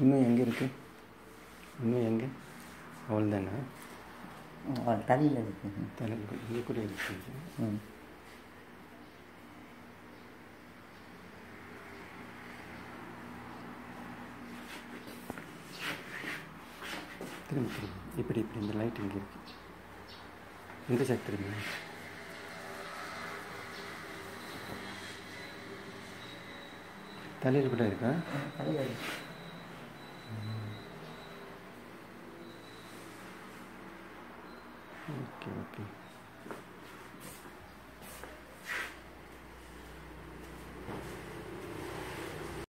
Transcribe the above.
இன்னும் எங்கே இருக்கு இன்னும் எங்கே அவள் தானே அவள் தலையில் இருக்கு தலை இங்கே கூட இருக்கு ம் திரும்ப திரும்ப இப்படி இப்படி இந்த லைட் இங்கே இருக்கு இந்த சைட் திரும்ப தலையில் கூட இருக்கா தலையில் இருக்கு ஓகே ஓகே